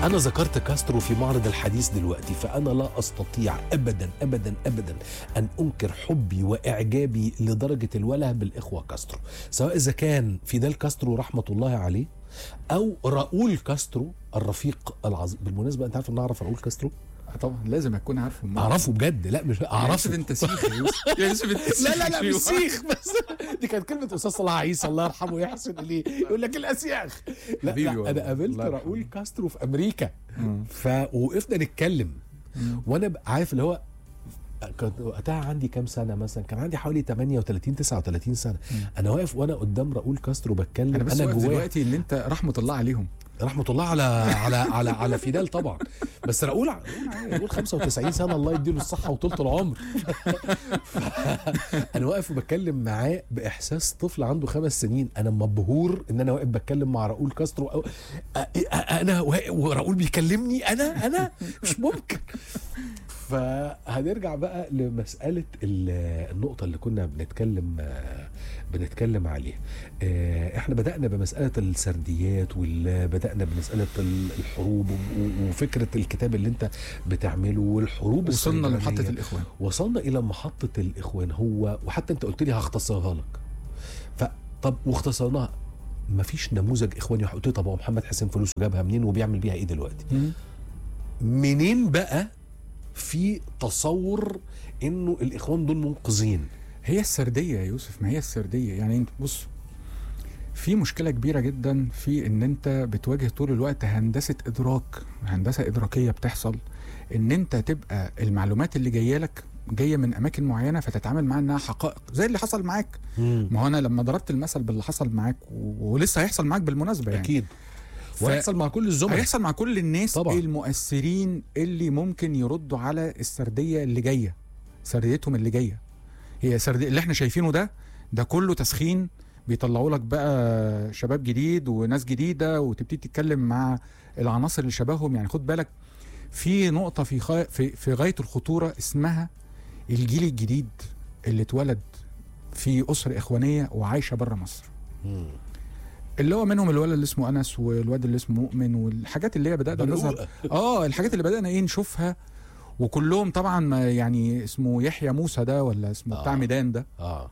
أنا ذكرت كاسترو في معرض الحديث دلوقتي فأنا لا أستطيع أبدا أبدا أبدا أن أنكر حبي وإعجابي لدرجة الوله بالإخوة كاسترو سواء إذا كان فيدال كاسترو رحمة الله عليه أو راؤول كاسترو الرفيق العظيم بالمناسبة أنت عارف أن أعرف راؤول كاسترو آه طبعا لازم اكون عارفه أمال. أعرفه بجد لا مش يا أعرفه يوسف انت سيخ يا يوسف يا يوسف انت سيخ لا لا لا مش يوسف. سيخ بس دي كانت كلمه استاذ صلاح عيسى الله يرحمه يحسن اليه يقول لك الاسياخ لا, حبيبي لا والله. انا قابلت الله يرحمه. راؤول كاسترو في امريكا مم. فوقفنا نتكلم مم. وانا ب- عارف اللي هو كنت وقتها عندي كام سنه مثلا كان عندي حوالي 38 39 سنه انا واقف وانا قدام راؤول كاسترو بتكلم انا بس انا واقف جوايا دلوقتي ان انت رحمه الله عليهم رحمه الله على على على على فيدال طبعا بس راؤول ع- راؤول 95 سنه الله يديله الصحه وطولة العمر ف- انا واقف وبتكلم معاه باحساس طفل عنده خمس سنين انا مبهور ان انا واقف بتكلم مع راؤول كاسترو أو أ- أ- انا وا- وراؤول بيكلمني انا انا مش ممكن فهنرجع بقى لمساله ال- النقطه اللي كنا بنتكلم آه، بنتكلم عليها آه، احنا بدانا بمساله السرديات وبدانا بمساله ال- الحروب و- وفكره الكتاب اللي انت بتعمله والحروب وصلنا الصيدلانية. لمحطه الاخوان وصلنا الى محطه الاخوان هو وحتى انت قلت لي هختصرها لك فطب واختصرناها مفيش نموذج اخواني واحد. قلت لي طب هو محمد حسين فلوسه جابها منين وبيعمل بيها ايه دلوقتي منين بقى في تصور انه الاخوان دول منقذين هي السرديه يا يوسف ما هي السرديه يعني انت بص في مشكله كبيره جدا في ان انت بتواجه طول الوقت هندسه ادراك هندسه ادراكيه بتحصل ان انت تبقى المعلومات اللي جايه لك جايه من اماكن معينه فتتعامل معاها انها حقائق زي اللي حصل معاك ما هو انا لما ضربت المثل باللي حصل معاك و- ولسه هيحصل معاك بالمناسبه يعني اكيد وهيحصل مع كل الزملاء هيحصل مع كل الناس طبعاً. طبعا. المؤثرين اللي ممكن يردوا على السرديه اللي جايه سرديتهم اللي جايه هي سرديه اللي احنا شايفينه ده ده كله تسخين بيطلعوا لك بقى شباب جديد وناس جديده وتبتدي تتكلم مع العناصر اللي شبههم يعني خد بالك في نقطه في خا... في في غايه الخطوره اسمها الجيل الجديد اللي اتولد في اسره اخوانيه وعايشه بره مصر مم. اللي هو منهم الولد اللي اسمه انس والواد اللي اسمه مؤمن والحاجات اللي هي بدانا نظهر برقوقة. اه الحاجات اللي بدانا ايه نشوفها وكلهم طبعا ما يعني اسمه يحيى موسى ده ولا اسمه آه. بتاع ميدان ده اه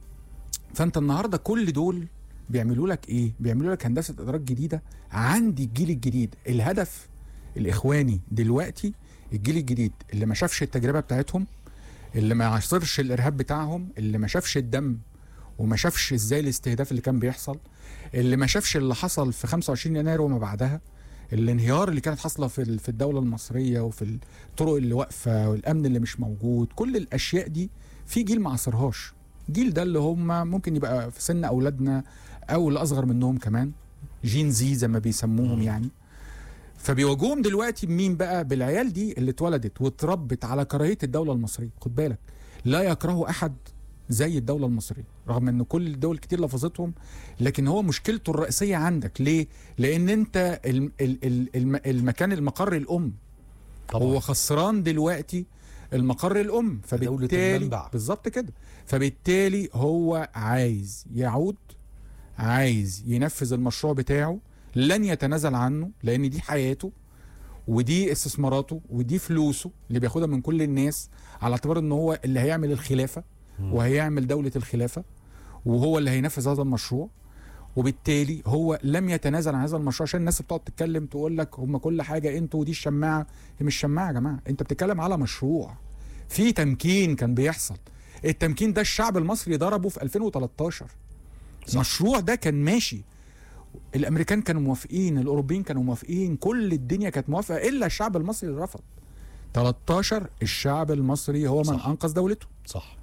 فانت النهارده كل دول بيعملوا لك ايه بيعملوا لك هندسه ادراك جديده عند الجيل الجديد الهدف الاخواني دلوقتي الجيل الجديد اللي ما شافش التجربه بتاعتهم اللي ما عاصرش الارهاب بتاعهم اللي ما شافش الدم وما شافش ازاي الاستهداف اللي كان بيحصل اللي ما شافش اللي حصل في 25 يناير وما بعدها الانهيار اللي كانت حاصله في ال- في الدوله المصريه وفي الطرق اللي واقفه والامن اللي مش موجود كل الاشياء دي في جيل ما عاصرهاش الجيل ده اللي هم ممكن يبقى في سن اولادنا او اللي اصغر منهم كمان جين زي زي ما بيسموهم مم. يعني فبيواجهوهم دلوقتي بمين بقى بالعيال دي اللي اتولدت واتربت على كراهيه الدوله المصريه خد بالك لا يكره احد زي الدوله المصريه رغم ان كل الدول كتير لفظتهم لكن هو مشكلته الرئيسيه عندك ليه لان انت الم ال ال الم المكان المقر الام طبعا هو خسران دلوقتي المقر الام دولة فبالتالي المنبع. بالظبط كده فبالتالي هو عايز يعود عايز ينفذ المشروع بتاعه لن يتنازل عنه لان دي حياته ودي استثماراته ودي فلوسه اللي بياخدها من كل الناس على اعتبار ان هو اللي هيعمل الخلافه مم. وهيعمل دوله الخلافه وهو اللي هينفذ هذا المشروع وبالتالي هو لم يتنازل عن هذا المشروع عشان الناس بتقعد تتكلم تقول لك هم كل حاجه انتوا ودي الشماعه هي مش شماعه يا جماعه انت بتتكلم على مشروع في تمكين كان بيحصل التمكين ده الشعب المصري ضربه في 2013 صح. المشروع ده كان ماشي الامريكان كانوا موافقين الاوروبيين كانوا موافقين كل الدنيا كانت موافقه الا الشعب المصري اللي رفض 13 الشعب المصري هو من صح. انقذ دولته صح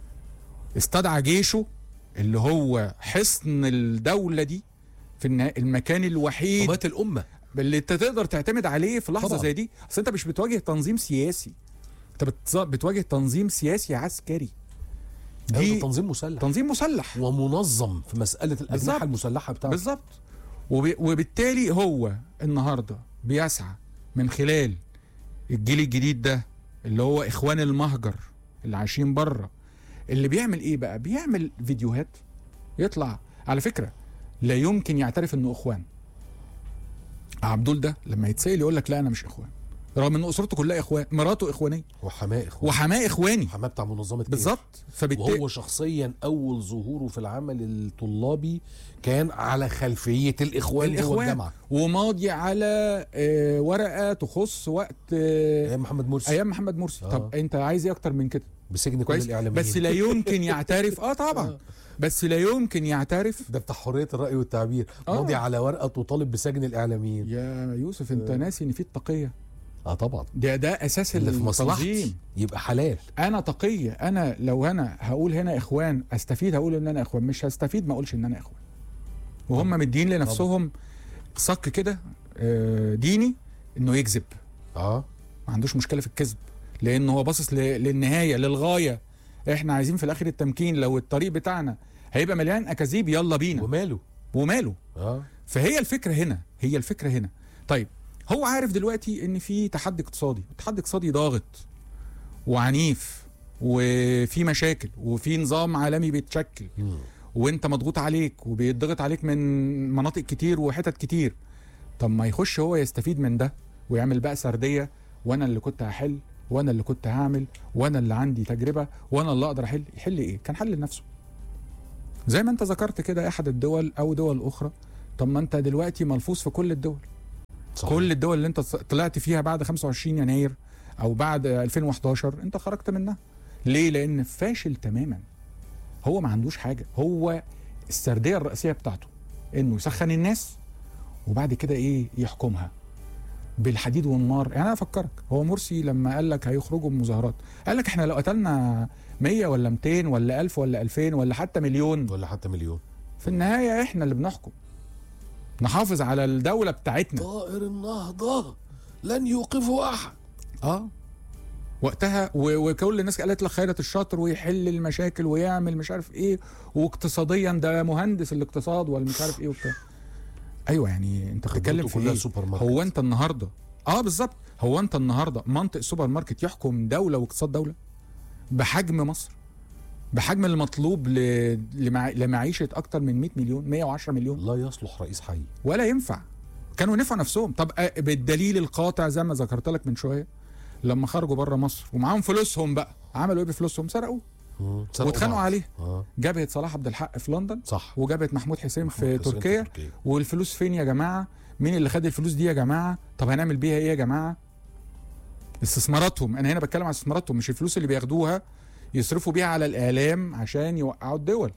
استدعى جيشه اللي هو حصن الدولة دي في النا- المكان الوحيد قامات الامه اللي انت تقدر تعتمد عليه في لحظة طبعاً. زي دي اصل انت مش بتواجه تنظيم سياسي انت بتص- بتواجه تنظيم سياسي عسكري ده دي تنظيم مسلح تنظيم مسلح ومنظم في مساله الاسلحه بالظبط. المسلحه بتاعته بالظبط وب... وبالتالي هو النهارده بيسعى من خلال الجيل الجديد ده اللي هو اخوان المهجر اللي عايشين بره اللي بيعمل ايه بقى بيعمل فيديوهات يطلع على فكره لا يمكن يعترف انه اخوان عبدول ده لما يتسال يقول لك لا انا مش اخوان رغم ان اسرته كلها اخوان مراته اخوانيه وحماه اخوان وحماه اخواني حماه بتاع منظمه كير. بالظبط فبالتالي وهو شخصيا اول ظهوره في العمل الطلابي كان على خلفيه الاخوان جوه الاخوان الجامعه وماضي على آه، ورقه تخص وقت آه، ايام محمد مرسي ايام محمد مرسي آه. طب انت عايز ايه اكتر من كده بسجن كل كويس الاعلاميين بس لا يمكن يعترف اه طبعا آه. بس لا يمكن يعترف ده بتاع حريه الراي والتعبير آه. ماضي على ورقه تطالب بسجن الاعلاميين يا يوسف انت آه. ناسي ان في التقيه اه طبعا ده ده اساس اللي في مصلحتي التنظيم يبقى حلال انا تقيه انا لو انا هقول هنا اخوان استفيد هقول ان انا اخوان مش هستفيد ما اقولش ان انا اخوان وهم طبعا. مدين لنفسهم صك كده آه، ديني انه يكذب اه ما عندوش مشكله في الكذب لان هو باصص ل- للنهايه للغايه احنا عايزين في الاخر التمكين لو الطريق بتاعنا هيبقى مليان اكاذيب يلا بينا وماله وماله اه فهي الفكره هنا هي الفكره هنا طيب هو عارف دلوقتي ان في تحدي اقتصادي تحدي اقتصادي ضاغط وعنيف وفي مشاكل وفي نظام عالمي بيتشكل مم. وانت مضغوط عليك وبيضغط عليك من مناطق كتير وحتت كتير طب ما يخش هو يستفيد من ده ويعمل بقى سرديه وانا اللي كنت هحل وانا اللي كنت هعمل وانا اللي عندي تجربه وانا اللي اقدر احل يحل ايه كان حل لنفسه زي ما انت ذكرت كده احد الدول او دول اخرى طب ما انت دلوقتي ملفوظ في كل الدول صحيح. كل الدول اللي انت طلعت فيها بعد 25 يناير او بعد 2011 انت خرجت منها ليه لان فاشل تماما هو ما عندوش حاجه هو السرديه الرئيسيه بتاعته انه يسخن الناس وبعد كده ايه يحكمها بالحديد والنار يعني انا افكرك هو مرسي لما قال لك هيخرجوا بمظاهرات قال لك احنا لو قتلنا 100 ولا 200 ولا 1000 ولا 2000 ولا حتى مليون ولا حتى مليون في النهايه احنا اللي بنحكم نحافظ على الدوله بتاعتنا طائر النهضه لن يوقفه احد اه وقتها و- وكل الناس قالت لك خيرت الشاطر ويحل المشاكل ويعمل مش عارف ايه واقتصاديا ده مهندس الاقتصاد ولا مش عارف ايه وبتاع ايوه يعني انت بتتكلم خبرته في كلها ايه سوبر ماركت هو انت النهارده اه بالظبط هو انت النهارده منطق سوبر ماركت يحكم دوله واقتصاد دوله بحجم مصر بحجم المطلوب ل... لمع... لمعيشه اكتر من 100 مليون 110 مليون لا يصلح رئيس حي ولا ينفع كانوا نفعوا نفسهم طب آه، بالدليل القاطع زي ما ذكرت لك من شويه لما خرجوا بره مصر ومعاهم فلوسهم بقى عملوا ايه بفلوسهم سرقوه مم. سرقوا واتخانقوا بعض. عليه اه جبهه صلاح عبد الحق في لندن صح وجبهه محمود حسين في محمود حسين تركيا والفلوس فين يا جماعه مين اللي خد الفلوس دي يا جماعه طب هنعمل بيها ايه يا جماعه استثماراتهم انا هنا بتكلم على استثماراتهم مش الفلوس اللي بياخدوها يصرفوا بيها على الاعلام عشان يوقعوا الدول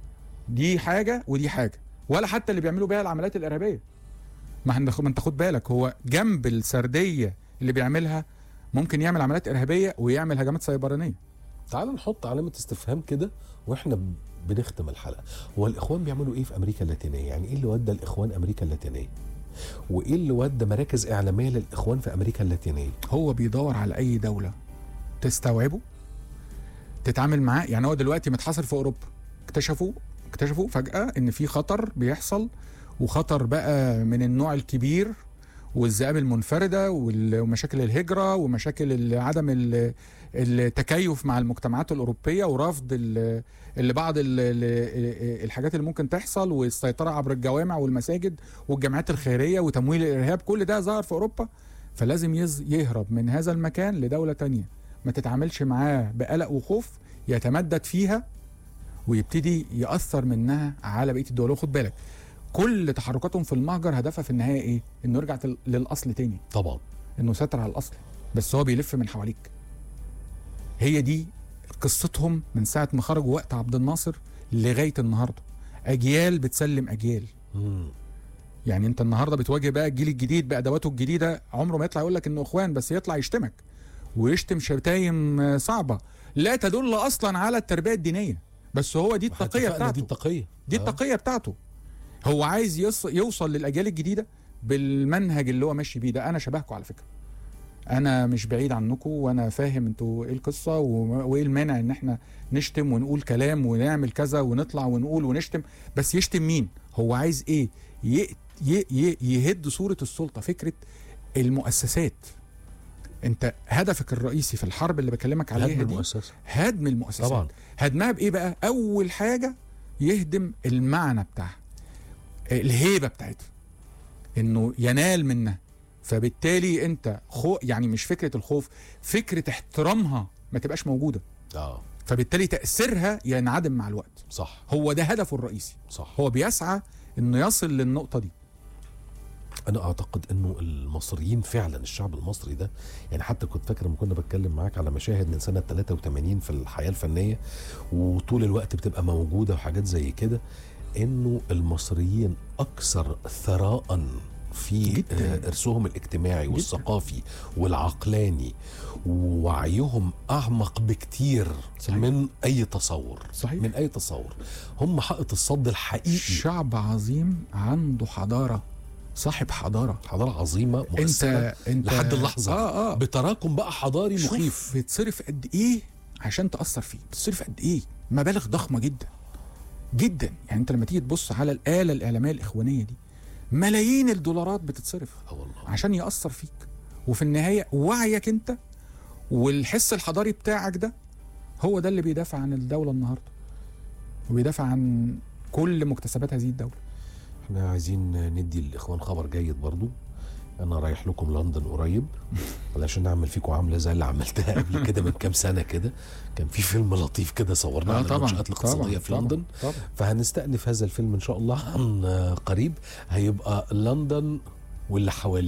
دي حاجه ودي حاجه ولا حتى اللي بيعملوا بيها العمليات الارهابيه ما هن- ما انت خد بالك هو جنب السرديه اللي بيعملها ممكن يعمل عمليات ارهابيه ويعمل هجمات سيبرانيه تعال نحط علامه استفهام كده واحنا ب- بنختم الحلقه هو الاخوان بيعملوا ايه في امريكا اللاتينيه يعني ايه اللي ودى الاخوان امريكا اللاتينيه وايه اللي ودى مراكز اعلاميه للاخوان في امريكا اللاتينيه هو بيدور على اي دوله تستوعبه تتعامل معاه يعني هو دلوقتي متحاصر في اوروبا اكتشفوا اكتشفوا فجاه ان في خطر بيحصل وخطر بقى من النوع الكبير والذئاب المنفرده وال- ومشاكل الهجره ومشاكل ال- عدم ال- التكيف مع المجتمعات الاوروبيه ورفض ال- اللي بعض ال- ال- الحاجات اللي ممكن تحصل والسيطره عبر الجوامع والمساجد والجمعيات الخيريه وتمويل الارهاب كل ده ظهر في اوروبا فلازم يز- يهرب من هذا المكان لدولة تانية ما تتعاملش معاه بقلق وخوف يتمدد فيها ويبتدي يأثر منها على بقية الدول وخد بالك كل تحركاتهم في المهجر هدفها في النهاية ايه؟ انه يرجع تل- للأصل تاني طبعا انه سيطر على الأصل بس هو بيلف من حواليك هي دي قصتهم من ساعة ما خرجوا وقت عبد الناصر لغاية النهاردة أجيال بتسلم أجيال مم. يعني انت النهارده بتواجه بقى الجيل الجديد بادواته الجديده عمره ما يطلع يقول لك انه اخوان بس يطلع يشتمك ويشتم شتايم آه، صعبه لا تدل اصلا على التربيه الدينيه بس هو دي واحنا التقيه اتفقنا دي بتاعته التقيه دي آه. التقيه بتاعته هو عايز يص... يوصل للاجيال الجديده بالمنهج اللي هو ماشي بيه ده انا شبهكم على فكره انا مش بعيد عنكم وانا فاهم انتوا ايه القصه و- وايه المانع ان احنا نشتم ونقول كلام ونعمل كذا ونطلع ونقول ونشتم بس يشتم مين هو عايز ايه ي... ي... ي... يهد صوره السلطه فكره المؤسسات انت هدفك الرئيسي في الحرب اللي بكلمك عليها هدم دي المؤسسه هدم المؤسسات طبعا هدمها بايه بقى اول حاجه يهدم المعنى بتاعها الهيبه بتاعتها انه ينال منها فبالتالي انت خو يعني مش فكره الخوف فكره احترامها ما تبقاش موجوده اه فبالتالي تاثيرها ينعدم مع الوقت صح هو ده هدفه الرئيسي صح هو بيسعى انه يصل للنقطه دي انا اعتقد انه المصريين فعلا الشعب المصري ده يعني حتى كنت فاكر لما كنا بتكلم معاك على مشاهد من سنه 83 في الحياه الفنيه وطول الوقت بتبقى موجوده وحاجات زي كده انه المصريين اكثر ثراء في جداً. آه، ارثهم الاجتماعي والثقافي والعقلاني ووعيهم اعمق بكتير صحيح. من اي تصور صحيح. من اي تصور هم حائط الصد الحقيقي شعب عظيم عنده حضاره صاحب حضاره حضاره عظيمه مؤثره انت انت لحد اللحظه اه اه بتراكم بقى حضاري شوف مخيف بيتصرف قد ايه عشان تاثر فيه بتصرف قد ايه مبالغ ضخمه جدا جدا يعني انت لما تيجي تبص على الاله الاعلاميه الاخوانيه دي ملايين الدولارات بتتصرف اه والله عشان ياثر فيك وفي النهايه وعيك انت والحس الحضاري بتاعك ده هو ده اللي بيدافع عن الدوله النهارده وبيدافع عن كل مكتسبات هذه الدوله احنا عايزين ندي الاخوان خبر جيد برضو انا رايح لكم لندن قريب علشان اعمل فيكم عامله زي اللي عملتها قبل كده من كام سنه كده كان في فيلم لطيف كده صورناه على المنشات الاقتصاديه في طبعاً، لندن طبعا فهنستأنف هذا الفيلم ان شاء الله عن قريب هيبقى لندن واللي حواليه